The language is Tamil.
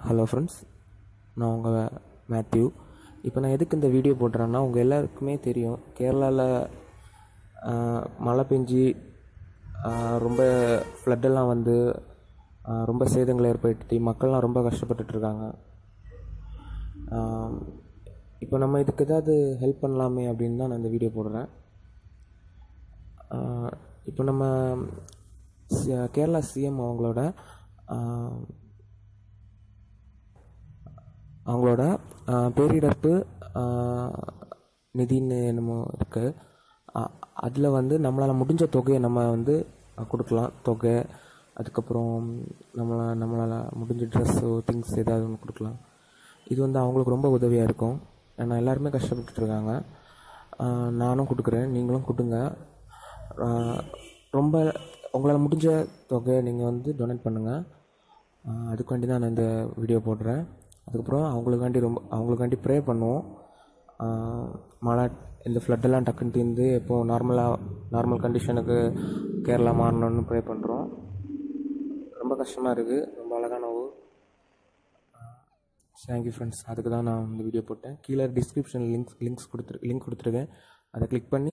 ஹலோ ஃப்ரெண்ட்ஸ் நான் உங்கள் மேத்யூ இப்போ நான் எதுக்கு இந்த வீடியோ போடுறேன்னா உங்கள் எல்லாருக்குமே தெரியும் கேரளாவில் மழை பெஞ்சி ஆஹ், ரொம்ப ஃப்ளட்டெல்லாம் வந்து ஆஹ், ரொம்ப சேதங்களை ஏற்படுத்தி மக்கள்லாம் ரொம்ப கஷ்டப்பட்டுட்டு இருக்காங்க ஆஹ், இப்போ நம்ம இதுக்கு ஏதாவது ஹெல்ப் பண்ணலாமே அப்படின்னு தான் நான் இந்த வீடியோ போடுறேன் ஆஹ், இப்போ நம்ம சி- கேரளா சிஎம் அவங்களோட ஆஹ், அவங்களோட ஆஹ், பேரிடர்ப்பு ஆஹ், நிதின்னு என்னமோ இருக்குது அதில் வந்து நம்மளால் முடிஞ்ச தொகையை நம்ம வந்து அஹ், கொடுக்கலாம் தொகை அதுக்கப்புறம் நம்மளை நம்மளால் முடிஞ்ச ட்ரெஸ்ஸோ திங்ஸ் ஏதாவது ஒன்று கொடுக்கலாம் இது வந்து அவங்களுக்கு ரொம்ப உதவியாக இருக்கும் ஏன்னா எல்லாருமே கஷ்டப்பட்டுட்டு இருக்காங்க ஆஹ், நானும் கொடுக்குறேன் நீங்களும் கொடுங்க ஆஹ், ரொம்ப உங்களால் முடிஞ்ச தொகையை நீங்கள் வந்து டொனேட் பண்ணுங்கள் ஆஹ் அதுக்காண்டி தான் நான் இந்த வீடியோ போடுறேன் அதுக்கப்புறம் அவங்களுக்காண்டி ரொம்ப அவங்களுக்காண்டி ப்ரே பண்ணுவோம் ஆஹ் மழை இந்த ஃப்ளட்டெல்லாம் டக்குன்னு தீர்ந்து எப்போ நார்மலாக நார்மல் கண்டிஷனுக்கு கேரளா மாறணும்னு ப்ரே பண்ணுறோம் ரொம்ப கஷ்டமாக இருக்குது ரொம்ப அழகான ஊர் தேங்க்யூ ஃப்ரெண்ட்ஸ் அதுக்கு தான் நான் இந்த வீடியோ போட்டேன் கீழே டிஸ்கிரிப்ஷன் லிங்க்ஸ் லிங்க்ஸ் கொடுத்துரு லிங்க் கொடுத்துருக்கேன் அதை கிளிக் பண்ணி